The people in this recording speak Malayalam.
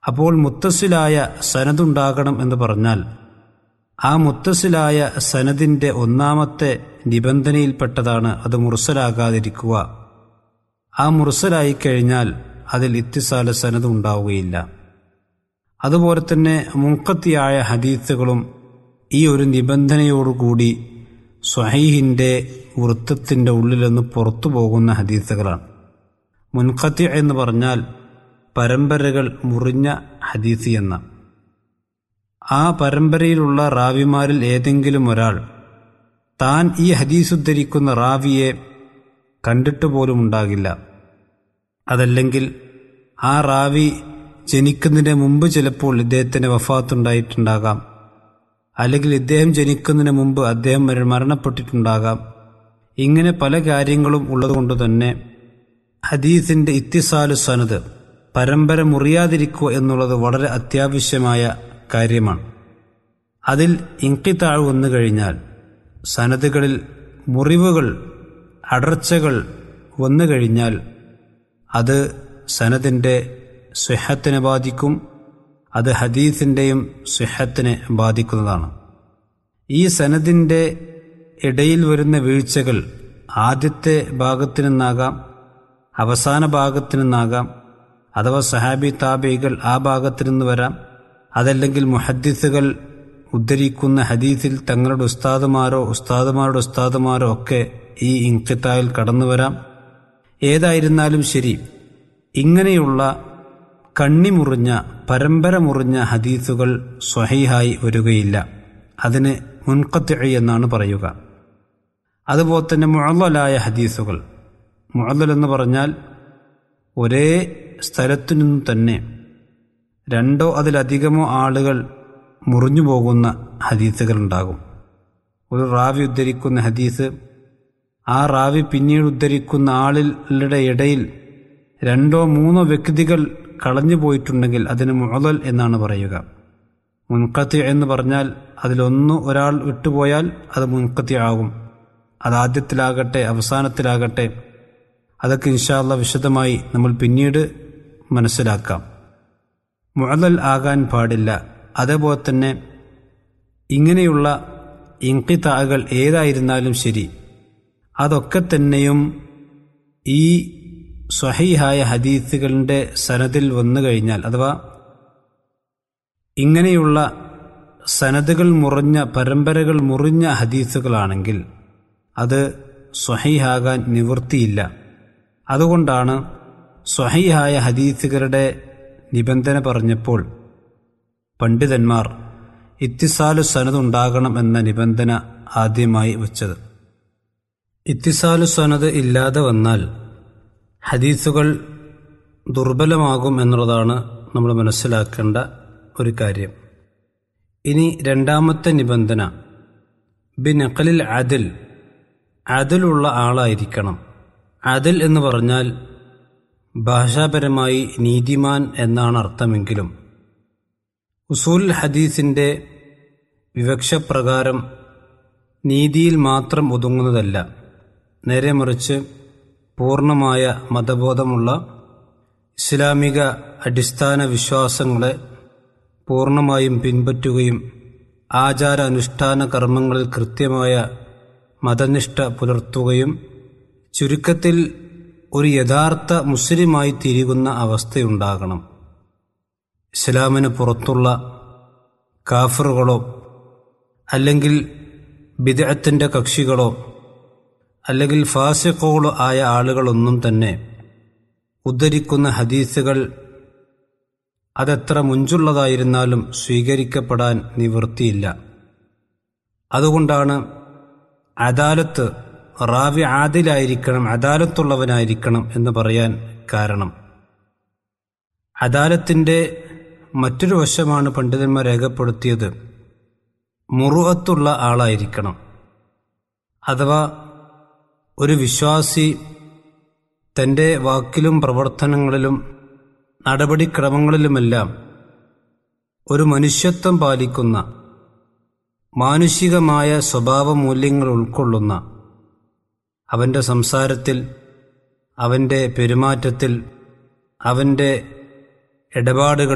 അപ്പോൾ മുത്തസിലായ സനതുണ്ടാകണം എന്ന് പറഞ്ഞാൽ ആ മുത്തസിലായ സനദിൻ്റെ ഒന്നാമത്തെ നിബന്ധനയിൽപ്പെട്ടതാണ് അത് മുർസലാകാതിരിക്കുക ആ മുർസലായി കഴിഞ്ഞാൽ അതിൽ ഇത്തിസാല സനത് ഉണ്ടാവുകയില്ല അതുപോലെ തന്നെ മുൻകത്തിയായ ഹദീസുകളും ഈ ഒരു നിബന്ധനയോടുകൂടി സ്വഹീഹിൻ്റെ വൃത്തത്തിൻ്റെ ഉള്ളിൽ നിന്ന് പുറത്തു പോകുന്ന ഹദീസുകളാണ് മുൻകത്തി എന്ന് പറഞ്ഞാൽ പരമ്പരകൾ മുറിഞ്ഞ ഹദീസ് എന്ന ആ പരമ്പരയിലുള്ള റാവിമാരിൽ ഏതെങ്കിലും ഒരാൾ താൻ ഈ ഹദീസ് ഉദ്ധരിക്കുന്ന റാവിയെ കണ്ടിട്ട് പോലും ഉണ്ടാകില്ല അതല്ലെങ്കിൽ ആ റാവി ജനിക്കുന്നതിന് മുമ്പ് ചിലപ്പോൾ ഇദ്ദേഹത്തിന് വഫാത്തുണ്ടായിട്ടുണ്ടാകാം അല്ലെങ്കിൽ ഇദ്ദേഹം ജനിക്കുന്നതിന് മുമ്പ് അദ്ദേഹം മരണപ്പെട്ടിട്ടുണ്ടാകാം ഇങ്ങനെ പല കാര്യങ്ങളും ഉള്ളതുകൊണ്ട് തന്നെ ഹദീസിന്റെ ഇത്തിസാലു സനത് പരമ്പര മുറിയാതിരിക്കുക എന്നുള്ളത് വളരെ അത്യാവശ്യമായ കാര്യമാണ് അതിൽ ഇങ്കിത്താഴ് വന്നു കഴിഞ്ഞാൽ സനതുകളിൽ മുറിവുകൾ അടർച്ചകൾ വന്നു കഴിഞ്ഞാൽ അത് സനദിൻ്റെ സ്വഹത്തിനെ ബാധിക്കും അത് ഹദീസിൻ്റെയും സ്വഹത്തിനെ ബാധിക്കുന്നതാണ് ഈ സനദിൻ്റെ ഇടയിൽ വരുന്ന വീഴ്ചകൾ ആദ്യത്തെ ഭാഗത്തു നിന്നാകാം അവസാന ഭാഗത്തു നിന്നാകാം അഥവാ സഹാബി താബികൾ ആ ഭാഗത്തു നിന്ന് വരാം അതല്ലെങ്കിൽ മുഹദ്ദിസുകൾ ഉദ്ധരിക്കുന്ന ഹദീസിൽ തങ്ങളുടെ ഉസ്താദുമാരോ ഉസ്താദുമാരുടെ ഉസ്താദുമാരോ ഒക്കെ ഈ ഇൻകിത്തായിൽ കടന്നു വരാം ഏതായിരുന്നാലും ശരി ഇങ്ങനെയുള്ള കണ്ണിമുറിഞ്ഞ പരമ്പര മുറിഞ്ഞ ഹദീസുകൾ സ്വഹീഹായി വരികയില്ല അതിന് മുൻകത്തി എന്നാണ് പറയുക അതുപോലെ തന്നെ മുഴലായ ഹദീസുകൾ മുഴൽ എന്ന് പറഞ്ഞാൽ ഒരേ സ്ഥലത്തു നിന്നും തന്നെ രണ്ടോ അതിലധികമോ ആളുകൾ മുറിഞ്ഞു പോകുന്ന ഹദീസുകൾ ഉണ്ടാകും ഒരു റാവി ഉദ്ധരിക്കുന്ന ഹദീസ് ആ റാവി പിന്നീട് ഉദ്ധരിക്കുന്ന ആളുകളുടെ ഇടയിൽ രണ്ടോ മൂന്നോ വ്യക്തികൾ കളഞ്ഞു പോയിട്ടുണ്ടെങ്കിൽ അതിന് മുഴൽ എന്നാണ് പറയുക മുൻകത്തി എന്ന് പറഞ്ഞാൽ അതിലൊന്ന് ഒരാൾ വിട്ടുപോയാൽ അത് മുൻകത്തി ആകും അത് ആദ്യത്തിലാകട്ടെ അവസാനത്തിലാകട്ടെ അതൊക്കെ ഇൻഷാല്ല വിശദമായി നമ്മൾ പിന്നീട് മനസ്സിലാക്കാം മുഴൽ ആകാൻ പാടില്ല അതേപോലെ തന്നെ ഇങ്ങനെയുള്ള ഇങ്കിത്താകൾ ഏതായിരുന്നാലും ശരി അതൊക്കെ തന്നെയും ഈ സ്വഹീഹായ ഹദീസുകളുടെ സനദിൽ വന്നു കഴിഞ്ഞാൽ അഥവാ ഇങ്ങനെയുള്ള സനദുകൾ മുറിഞ്ഞ പരമ്പരകൾ മുറിഞ്ഞ ഹദീസുകളാണെങ്കിൽ അത് സ്വഹീഹാകാൻ നിവൃത്തിയില്ല അതുകൊണ്ടാണ് സ്വഹീഹായ ഹദീസുകളുടെ നിബന്ധന പറഞ്ഞപ്പോൾ പണ്ഡിതന്മാർ ഇത്തിസാലു സനത് ഉണ്ടാകണം എന്ന നിബന്ധന ആദ്യമായി വച്ചത് ഇത്തിസാലു സനത് ഇല്ലാതെ വന്നാൽ ഹദീസുകൾ ദുർബലമാകും എന്നുള്ളതാണ് നമ്മൾ മനസ്സിലാക്കേണ്ട ഒരു കാര്യം ഇനി രണ്ടാമത്തെ നിബന്ധന ബിനക്കലിൽ അതിൽ അതിലുള്ള ആളായിരിക്കണം അതിൽ എന്ന് പറഞ്ഞാൽ ഭാഷാപരമായി നീതിമാൻ എന്നാണ് അർത്ഥമെങ്കിലും ഉസൂൽ ഹദീസിൻ്റെ വിവക്ഷപ്രകാരം നീതിയിൽ മാത്രം ഒതുങ്ങുന്നതല്ല നേരെ മറിച്ച് പൂർണ്ണമായ മതബോധമുള്ള ഇസ്ലാമിക അടിസ്ഥാന വിശ്വാസങ്ങളെ പൂർണ്ണമായും പിൻപറ്റുകയും ആചാര അനുഷ്ഠാന കർമ്മങ്ങളിൽ കൃത്യമായ മതനിഷ്ഠ പുലർത്തുകയും ചുരുക്കത്തിൽ ഒരു യഥാർത്ഥ മുസ്ലിമായി തിരികുന്ന അവസ്ഥയുണ്ടാകണം ഇസ്ലാമിന് പുറത്തുള്ള കാഫറുകളോ അല്ലെങ്കിൽ ബിദഅത്തിൻ്റെ കക്ഷികളോ അല്ലെങ്കിൽ ഫാസിഖുകളോ ആയ ആളുകളൊന്നും തന്നെ ഉദ്ധരിക്കുന്ന ഹദീസുകൾ അതെത്ര മുഞ്ചുള്ളതായിരുന്നാലും സ്വീകരിക്കപ്പെടാൻ നിവൃത്തിയില്ല അതുകൊണ്ടാണ് അദാലത്ത് റാവി ആദിലായിരിക്കണം അദാലത്തുള്ളവനായിരിക്കണം എന്ന് പറയാൻ കാരണം അദാലത്തിൻ്റെ മറ്റൊരു വശമാണ് പണ്ഡിതന്മാർ രേഖപ്പെടുത്തിയത് മുറുവത്തുള്ള ആളായിരിക്കണം അഥവാ ഒരു വിശ്വാസി തൻ്റെ വാക്കിലും പ്രവർത്തനങ്ങളിലും നടപടിക്രമങ്ങളിലുമെല്ലാം ഒരു മനുഷ്യത്വം പാലിക്കുന്ന മാനുഷികമായ സ്വഭാവ മൂല്യങ്ങൾ ഉൾക്കൊള്ളുന്ന അവൻ്റെ സംസാരത്തിൽ അവൻ്റെ പെരുമാറ്റത്തിൽ അവൻ്റെ ഇടപാടുകൾ